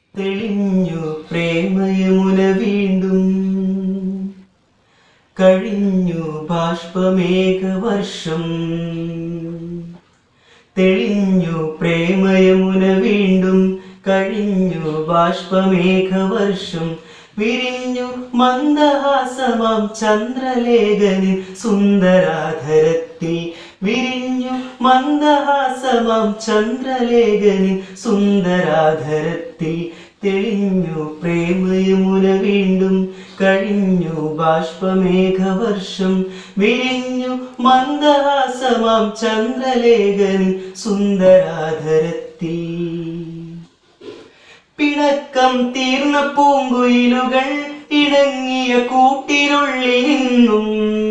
തെളിഞ്ഞു പ്രേമയമുന വീണ്ടും കഴിഞ്ഞു ബാഷ്പമേഘവർഷം തെളിഞ്ഞു പ്രേമയമുന വീണ്ടും കഴിഞ്ഞു ബാഷ്പമേഘവർഷം വിരിഞ്ഞു മന്ദഹാസമാം ചന്ദ്രലേഖനിൻ സുന്ദരാധരത്തിൽ വിരിഞ്ഞു മന്ദഹാസമാം ചന്ദ്രലേഖനിൻ സുന്ദരാധരത്തിൽ തെളിഞ്ഞു പ്രേമയമുന വീണ്ടും കഴിഞ്ഞു ബാഷ്പമേഘവർഷം വിരിഞ്ഞു മന്ദഹാസമാം ചന്ദ്രലേഖനിൻ സുന്ദരാധരത്തിൽ പിണക്കം തീർന്ന പൂങ്കുയിലുകൾ ഇണങ്ങിയ കൂട്ടിനുള്ളിൽ നിന്നും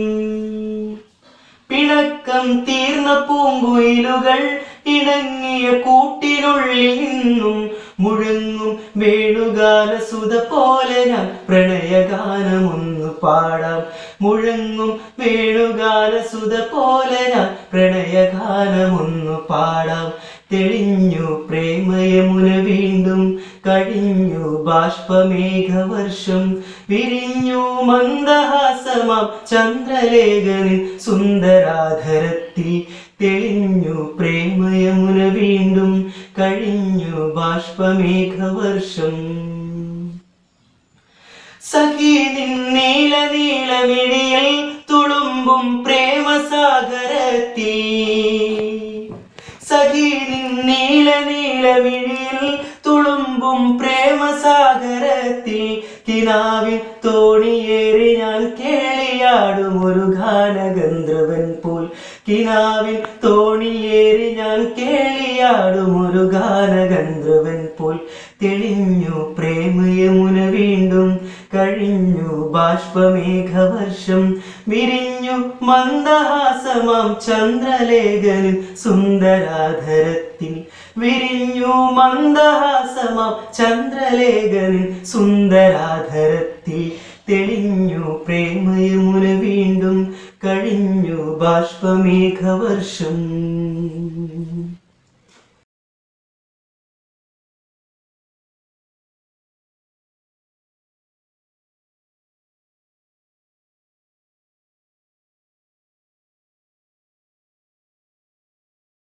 പിണക്കം തീർന്ന പൂങ്കുയിലുകൾ ഇണങ്ങിയ കൂട്ടിനുള്ളിൽ നിന്നും മുഴങ്ങും വേണുഗാന സുത പോലെ ഞാൻ പ്രണയഗാനമൊന്നു പാടാം മുഴങ്ങും വേണുഗാന സുത പോലെ ഞാൻ പ്രണയഗാനമൊന്നു പാടാം തെളിഞ്ഞു പ്രേമയമുന വീണ്ടും കഴിഞ്ഞു ബാഷ്പമേഘവർഷം വിരിഞ്ഞു മന്ദഹാസമാം ചന്ദ്രലേഖനിൻ സുന്ദരാധരത്തിൽ തെളിഞ്ഞു പ്രേമയമുന വീണ്ടും കഴിഞ്ഞു ബാഷ്പമേഘവർഷം സഖി നിൻ നീല നീലമിഴിയിൽ തുളുമ്പും പ്രേമസാഗരത്തിൽ സഖി നിൻ നീല നീലമിഴിയിൽ തുളുമ്പും പ്രേമസാഗരത്തിൽ കിനാവിൽ തോണിയേറി ഞാൻ കേളിയാടും ഒരു ഗാനഗന്ധർവൻ പോൽ കിനാവിൽ തോണിയേറി ഞാൻ കേളിയാടും ഒരു ഗാനഗന്ധർവൻ പോൽ തെളിഞ്ഞു പ്രേമയമുന വീണ്ടും കഴിഞ്ഞു ബാഷ്പമേഘവർഷം വിരിഞ്ഞു മന്ദഹാസമാം ചന്ദ്രലേഖനിൻ സുന്ദരാധരത്തിൽ വിരിഞ്ഞു മന്ദഹാസമാം ചന്ദ്രലേഖനിൻ സുന്ദരാധരത്തിൽ തെളിഞ്ഞു പ്രേമയമുന വീണ്ടും കഴിഞ്ഞു ബാഷ്പമേഘവർഷം